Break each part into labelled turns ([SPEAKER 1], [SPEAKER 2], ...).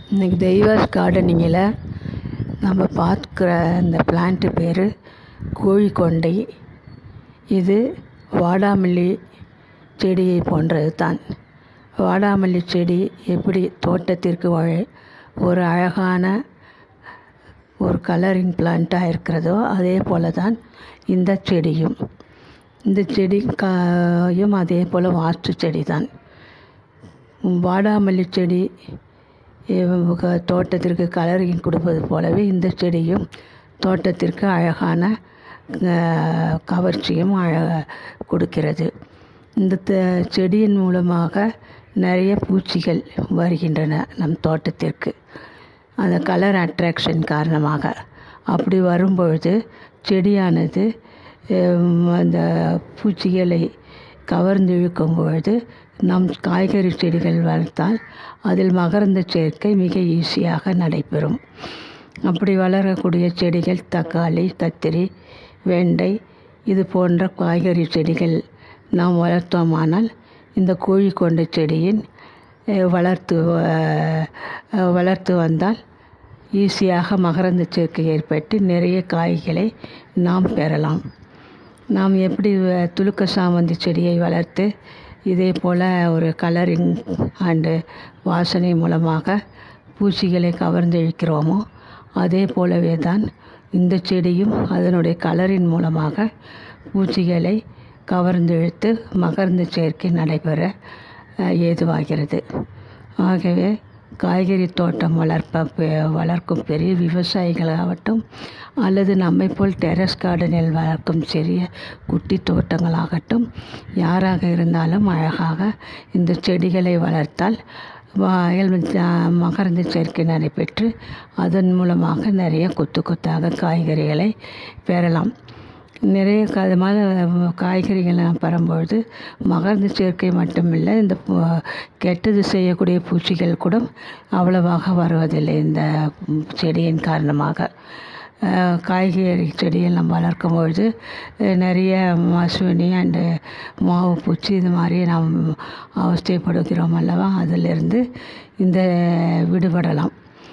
[SPEAKER 1] இன்றைக்கி தெய்வாஸ் கார்டனிங்கில் நம்ம பார்க்குற இந்த பிளான்ட்டு பேர் கோழிக்கொண்டை இது வாடாமல்லி செடியை போன்றது தான் வாடாமல்லி செடி எப்படி தோட்டத்திற்கு வழ ஒரு அழகான ஒரு கலரிங் பிளான்ட்டாக இருக்கிறதோ அதே போல் தான் இந்த செடியும் இந்த செடி காயும் அதே போல் வாஸ்து செடி தான் வாடாமல்லி செடி க- தோட்டத்திற்கு கலரிங் கொடுப்பது போலவே இந்த செடியும் தோட்டத்திற்கு அழகான அஹ், கவர்ச்சியும் அழக கொடுக்கிறது இந்த த- செடியின் மூலமாக நிறைய பூச்சிகள் வருகின்றன நம் தோட்டத்திற்கு அந்த கலர் அட்ராக்ஷன் காரணமாக அப்படி வரும்பொழுது செடியானது ஹம், அந்த பூச்சிகளை கவர்ந்து இழுக்கும் பொழுது நம் காய்கறி செடிகள் வளர்த்தால் அதில் மகரந்த சேர்க்கை மிக ஈஸியாக நடைபெறும் அப்படி வளரக்கூடிய செடிகள் தக்காளி கத்திரி வெண்டை இது போன்ற காய்கறி செடிகள் நாம் வளர்த்தோமானால் இந்த கோழிக்கொண்டை செடியின் அஹ், வளர்த்து அஹ், வளர்த்து வந்தால் ஈஸியாக மகரந்த சேர்க்கை ஏற்பட்டு நிறைய காய்களை நாம் பெறலாம் நாம் எப்படி வ- துலுக்க சாமந்தி செடியை வளர்த்து இதே போல் ஒரு கலரிங் அண்டு வாசனை மூலமாக பூச்சிகளை கவர்ந்து இழுக்கிறோமோ அதே போலவே தான் இந்த செடியும் அதனுடைய கலரின் மூலமாக பூச்சிகளை கவர்ந்து இழுத்து மகரந்த சேர்க்கை நடைபெற அஹ், ஏதுவாகிறது ஆகவே காய்கறி தோட்டம் வளர்ப்ப பெ- வளர்க்கும் பெரிய விவசாயிகளாகட்டும் அல்லது நம்மை போல் டெரஸ் கார்டனில் வளர்க்கும் சிறிய குட்டி தோட்டங்களாகட்டும் யாராக இருந்தாலும் அழகாக இந்த செடிகளை வளர்த்தால் வயல் ஜா- மகரந்த சேர்க்கை நடைபெற்று அதன் மூலமாக நிறைய கொத்து கொத்தாக காய்கறிகளை பெறலாம் நிறைய க- அது மாதிரி காய்கறிகளை நான் பெறும்பொழுது மகரந்த சேர்க்கை மட்டுமில்லை இந்த பூ- கெட்டது செய்யக்கூடிய பூச்சிகள் கூட அவ்வளவாக வருவதில்லை இந்த செடியின் காரணமாக அஹ், காய்கறி செடியை நம்ம வளர்க்கும் பொழுது அஹ், நிறைய மசுவனி அண்டு மாவு பூச்சி இது மாதிரி நாம் அவஸ்தைப்படுகிறோம் அல்லவா அதிலிருந்து இந்த விடுபடலாம்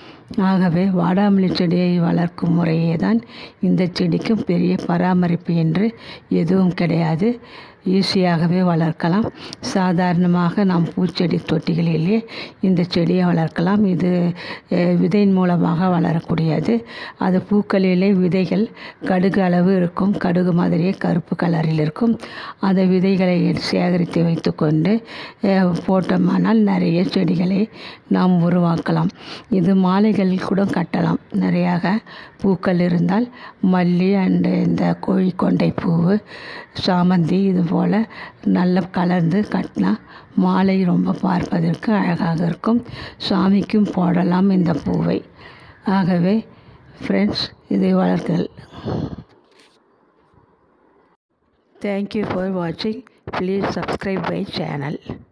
[SPEAKER 1] ஆகவே வாடாமல்லி செடியை வளர்க்கும் முறையே தான் இந்த செடிக்கும் பெரிய பராமரிப்பு என்று எதுவும் கிடையாது ஈஸியாகவே வளர்க்கலாம் சாதாரணமாக நாம் பூச்செடி தொட்டிகளிலே இந்த செடியை வளர்க்கலாம் இது அஹ், விதையின் மூலமாக வளரக்கூடியது அது பூக்களிலே விதைகள் கடுகு அளவு இருக்கும் கடுகு மாதிரியே கருப்பு கலரில் இருக்கும் அந்த விதைகளை சேகரித்து வைத்துக்கொண்டு அஹ், போட்டோமானால் நிறைய செடிகளை நாம் உருவாக்கலாம் இது மாலைகள் கூட கட்டலாம் நிறையாக பூக்கள் இருந்தால் மல்லி அண்டு இந்த கோழிக்கொண்டை பூவு சாமந்தி இது போல் நல்ல கலர்ந்து கட்டினா மாலை ரொம்ப பார்ப்பதற்கு அழகாக இருக்கும் சாமிக்கும் போடலாம் இந்த பூவை ஆகவே ஃப்ரெண்ட்ஸ் இதை வளர்த்தல் தேங்க்யூ ஃபார் வாட்சிங் ப்ளீஸ் சப்ஸ்கிரைப் மை சேனல்